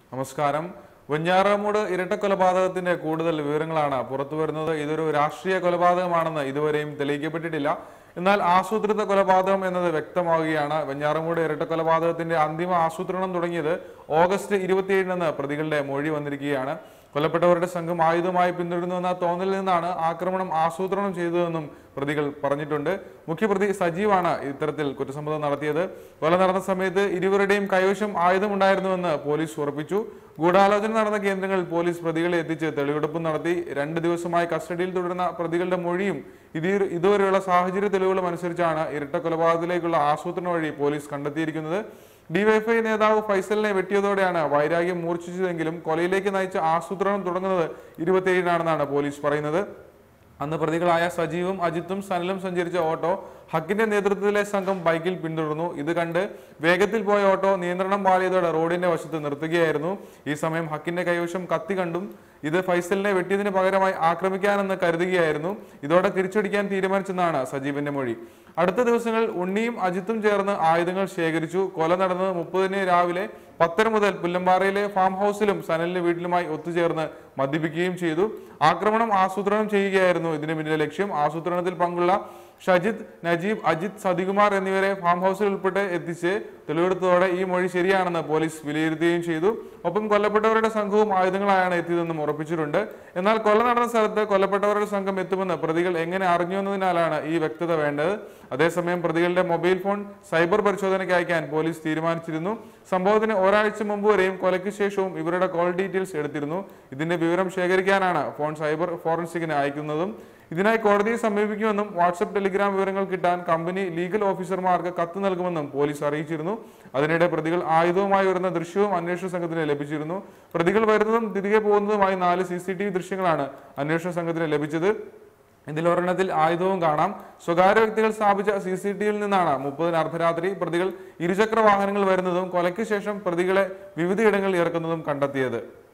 നമസ്കാരം വെഞ്ഞാറമൂട് ഇരട്ട കൊലപാതകത്തിന്റെ കൂടുതൽ വിവരങ്ങളാണ് പുറത്തു വരുന്നത് ഇതൊരു രാഷ്ട്രീയ കൊലപാതകമാണെന്ന് ഇതുവരെയും തെളിയിക്കപ്പെട്ടിട്ടില്ല എന്നാൽ ആസൂത്രിത കൊലപാതകം എന്നത് വ്യക്തമാവുകയാണ് വെഞ്ഞാറമൂട് ഇരട്ട കൊലപാതകത്തിന്റെ അന്തിമ ആസൂത്രണം തുടങ്ങിയത് ഓഗസ്റ്റ് ഇരുപത്തിയേഴിനെന്ന് പ്രതികളുടെ മൊഴി വന്നിരിക്കുകയാണ് കൊല്ലപ്പെട്ടവരുടെ സംഘം ആയുധമായി പിന്തുടരുന്നുവെന്ന തോന്നലിൽ നിന്നാണ് ആക്രമണം ആസൂത്രണം ചെയ്തതെന്നും പ്രതികൾ പറഞ്ഞിട്ടുണ്ട് മുഖ്യപ്രതി സജീവാണ് ഇത്തരത്തിൽ കുറ്റസമ്മതം നടത്തിയത് കൊല നടന്ന സമയത്ത് ഇരുവരുടെയും കൈവശം ആയുധമുണ്ടായിരുന്നുവെന്ന് പോലീസ് ഉറപ്പിച്ചു ഗൂഢാലോചന നടന്ന കേന്ദ്രങ്ങളിൽ പോലീസ് പ്രതികളെ എത്തിച്ച് തെളിവെടുപ്പ് നടത്തി രണ്ട് ദിവസമായി കസ്റ്റഡിയിൽ തുടരുന്ന പ്രതികളുടെ മൊഴിയും ഇത് ഇതുവരെയുള്ള സാഹചര്യ തെളിവുകളും അനുസരിച്ചാണ് ഇരട്ട കൊലപാതകത്തിലേക്കുള്ള ആസൂത്രണ വഴി പോലീസ് കണ്ടെത്തിയിരിക്കുന്നത് ഡിവൈഎഫ്ഐ നേതാവ് ഫൈസലിനെ വെട്ടിയതോടെയാണ് വൈരാഗ്യം മൂർച്ഛിച്ചതെങ്കിലും കൊലയിലേക്ക് നയിച്ച ആസൂത്രണം തുടങ്ങുന്നത് ഇരുപത്തിയേഴിനാണെന്നാണ് പോലീസ് പറയുന്നത് അന്ന് പ്രതികളായ സജീവും അജിത്തും സനലും സഞ്ചരിച്ച ഓട്ടോ ഹക്കിന്റെ നേതൃത്വത്തിലെ സംഘം ബൈക്കിൽ പിന്തുടർന്നു ഇത് കണ്ട് വേഗത്തിൽ പോയ ഓട്ടോ നിയന്ത്രണം പാളിയതോടെ റോഡിന്റെ വശത്ത് നിർത്തുകയായിരുന്നു ഈ സമയം ഹക്കിന്റെ കൈവശം കത്തി കണ്ടും ഇത് ഫൈസലിനെ വെട്ടിയതിന് പകരമായി ആക്രമിക്കാനെന്ന് കരുതുകയായിരുന്നു ഇതോടെ തിരിച്ചടിക്കാൻ തീരുമാനിച്ചെന്നാണ് സജീവിന്റെ മൊഴി അടുത്ത ദിവസങ്ങളിൽ ഉണ്ണിയും അജിത്തും ചേർന്ന് ആയുധങ്ങൾ ശേഖരിച്ചു കൊല നടന്നത് മുപ്പതിന് രാവിലെ പത്തര മുതൽ പുല്ലമ്പാറയിലെ ഫാം ഹൗസിലും സനലിന്റെ വീട്ടിലുമായി ഒത്തുചേർന്ന് മദ്യപിക്കുകയും ചെയ്തു ആക്രമണം ആസൂത്രണം ചെയ്യുകയായിരുന്നു ഇതിന് പിന്നിലെ ലക്ഷ്യം ആസൂത്രണത്തിൽ പങ്കുള്ള ഷജിത് നജീബ് അജിത് സതികുമാർ എന്നിവരെ ഫാം ഹൗസിൽ ഉൾപ്പെട്ട് എത്തിച്ച് തെളിവെടുത്തതോടെ ഈ മൊഴി ശരിയാണെന്ന് പോലീസ് വിലയിരുത്തുകയും ചെയ്തു ഒപ്പം കൊല്ലപ്പെട്ടവരുടെ സംഘവും ആയുധങ്ങളായാണ് എത്തിയതെന്നും ഉറപ്പിച്ചിട്ടുണ്ട് എന്നാൽ കൊല നടന്ന സ്ഥലത്ത് കൊല്ലപ്പെട്ടവരുടെ സംഘം എത്തുമെന്ന് പ്രതികൾ എങ്ങനെ അറിഞ്ഞു എന്നതിനാലാണ് ഈ വ്യക്തത വേണ്ടത് അതേസമയം പ്രതികളുടെ മൊബൈൽ ഫോൺ സൈബർ പരിശോധനയ്ക്ക് അയക്കാൻ പോലീസ് തീരുമാനിച്ചിരുന്നു സംഭവത്തിന് ഒരാഴ്ച മുമ്പ് വരെയും കൊലയ്ക്ക് ശേഷവും ഇവരുടെ കോൾ ഡീറ്റെയിൽസ് എടുത്തിരുന്നു ഇതിന്റെ വിവരം ശേഖരിക്കാനാണ് ഫോൺ സൈബർ ഫോറൻസിക്കിന് അയക്കുന്നതും ഇതിനായി കോടതിയെ സമീപിക്കുമെന്നും വാട്സപ്പ് ടെലിഗ്രാം വിവരങ്ങൾ കിട്ടാൻ കമ്പനി ലീഗൽ ഓഫീസർമാർക്ക് കത്ത് നൽകുമെന്നും പോലീസ് അറിയിച്ചിരുന്നു അതിനിടെ പ്രതികൾ ആയുധവുമായി വരുന്ന ദൃശ്യവും അന്വേഷണ സംഘത്തിന് ലഭിച്ചിരുന്നു പ്രതികൾ വരുന്നതും തിരികെ പോകുന്നതുമായി നാല് സി സി ടി വി ദൃശ്യങ്ങളാണ് അന്വേഷണ സംഘത്തിന് ലഭിച്ചത് ഇതിൽ ഒരെണ്ണത്തിൽ ആയുധവും കാണാം സ്വകാര്യ വ്യക്തികൾ സ്ഥാപിച്ച സി സി ടി വിയിൽ നിന്നാണ് മുപ്പതിന് അർദ്ധരാത്രി പ്രതികൾ ഇരുചക്ര വാഹനങ്ങൾ വരുന്നതും കൊലയ്ക്ക് ശേഷം പ്രതികളെ വിവിധയിടങ്ങളിൽ ഇറക്കുന്നതും കണ്ടെത്തിയത്